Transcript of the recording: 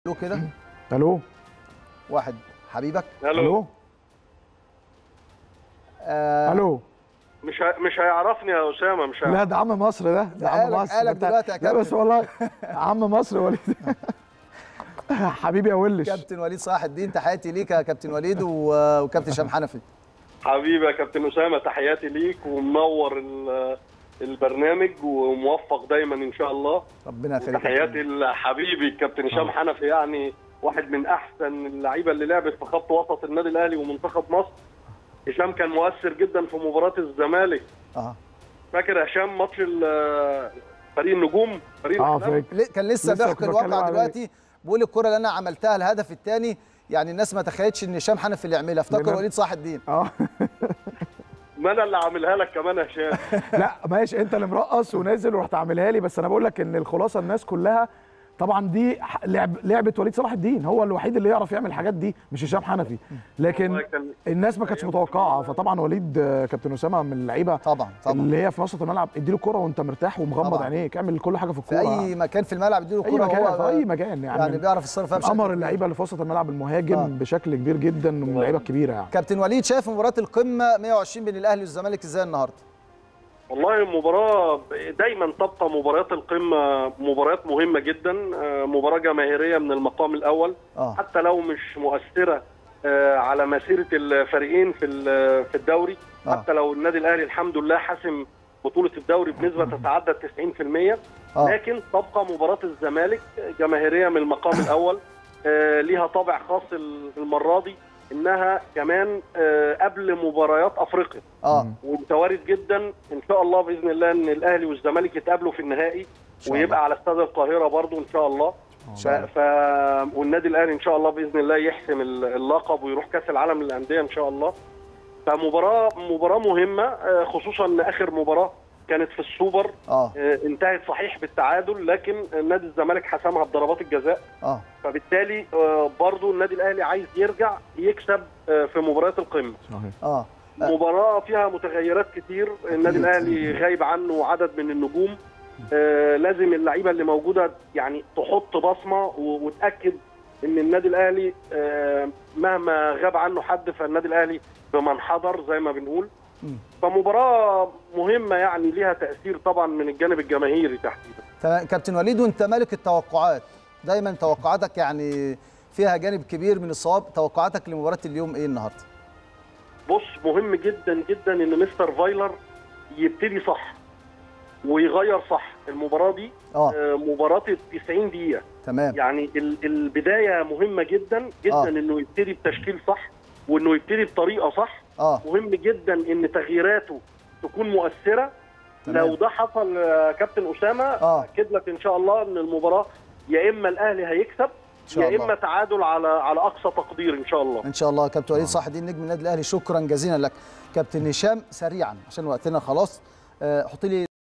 له كده الو واحد حبيبك الو الو آه الو مش ه... مش هيعرفني يا اسامه مش لا ه... ده عم مصر ده ده عم قالك- مصر قالك ده- دلوقتي يا لا بس كابتن. والله عم مصر وليد حبيبي يا ولش كابتن وليد صلاح الدين تحياتي ليك يا كابتن وليد و- وكابتن هشام حنفي حبيبي يا كابتن اسامه تحياتي ليك ومنور ال... البرنامج وموفق دايما ان شاء الله ربنا يخليك يا تحياتي كابتن. لحبيبي الكابتن هشام حنفي يعني واحد من احسن اللعيبه اللي لعبت في خط وسط النادي الاهلي ومنتخب مصر هشام كان مؤثر جدا في مباراه الزمالك اه فاكر هشام ماتش ال- فريق النجوم فريق اه الأحلام؟ فاكر ل- كان لسه لسه بيحكي كنت بتكلم الواقع عليه. دلوقتي بيقول الكره اللي انا عملتها الهدف الثاني يعني الناس ما تخيلتش ان هشام حنفي اللي يعملها افتكر لأن- وليد صلاح الدين اه ما انا اللي عاملها لك كمان يا هشام لا ماشي انت اللي مرقص ونازل ورحت عاملها لي بس انا بقول لك ان الخلاصه الناس كلها طبعا دي ح- لعب لعبه وليد صلاح الدين هو الوحيد اللي يعرف يعمل الحاجات دي مش هشام حنفي لكن والله كان- الناس ما كانتش متوقعه فطبعا وليد آه، كابتن اسامه من اللعيبه طبعا طبعا اللي هي في وسط الملعب اديله الكره وانت مرتاح ومغمض طبعا. عينيك اعمل كل حاجه في في الكوره اي مكان في الملعب يديله اي الكره مكان وهو في اي مكان يعني, يعني يعني بيعرف يتصرف فيها بشكل امر كبير. اللعيبه اللي في وسط الملعب المهاجم آه. بشكل كبير جدا ومن اللعيبه الكبيره يعني كابتن وليد شايف مباراه القمه 120 بين الاهلي والزمالك ازاي النهارده والله المباراة دايما تبقى مباريات القمة مباريات مهمة جدا آه، مباراة جماهيرية من المقام الأول اه حتى لو مش مؤثرة آه، على مسيرة الفريقين في ال- في الدوري آه. حتى لو النادي الأهلي الحمد لله حسم بطولة الدوري بنسبة تتعدى 90% اه لكن تبقى مباراة الزمالك جماهيرية من المقام الأول آه، ليها طابع خاص المرة دي إنها كمان آه، قبل مباريات أفريقيا اه وانت وارد جدا ان شاء الله باذن الله ان الاهلي والزمالك يتقابلوا في النهائي شاء ويبقى على استاد القاهره برضو ان شاء الله ان ف... شاء الله ف... والنادي الاهلي ان شاء الله باذن الله يحسم ال- اللقب ويروح كاس العالم للانديه ان شاء الله فمباراه مباراه مهمه آه، خصوصا ان اخر مباراه كانت في السوبر اه آه، انتهت صحيح بالتعادل لكن نادي الزمالك حسمها بضربات الجزاء اه فبالتالي آه، برضو النادي الاهلي عايز يرجع يكسب آه، في مباريات القمه صحيح اه مباراة فيها متغيرات كتير النادي الاهلي غايب عنه عدد من النجوم آه لازم اللعيبه اللي موجوده يعني تحط بصمه و- وتاكد ان النادي الاهلي آه مهما غاب عنه حد فالنادي الاهلي بمن حضر زي ما بنقول مم. فمباراه مهمه يعني ليها تاثير طبعا من الجانب الجماهيري تحديدا تمام كابتن وليد وانت مالك التوقعات دايما توقعاتك يعني فيها جانب كبير من الصواب توقعاتك لمباراه اليوم ايه النهارده بص مهم جدا جدا ان مستر فايلر يبتدي صح ويغير صح المباراه دي اه آه مباراه ال 90 دقيقه تمام يعني ال- البدايه مهمه جدا جدا آه. آه. انه يبتدي بتشكيل صح وانه يبتدي بطريقه صح اه مهم جدا ان تغييراته تكون مؤثره تمام. لو ده حصل يا كابتن اسامه آه. اكد لك ان شاء الله ان المباراه يا اما الاهلي هيكسب ان شاء يا الله اما تعادل على على اقصى تقدير ان شاء الله ان شاء الله كابتن وليد صلاح الدين نجم النادي الاهلي شكرا جزيلا لك كابتن هشام سريعا عشان وقتنا خلاص آه، حط لي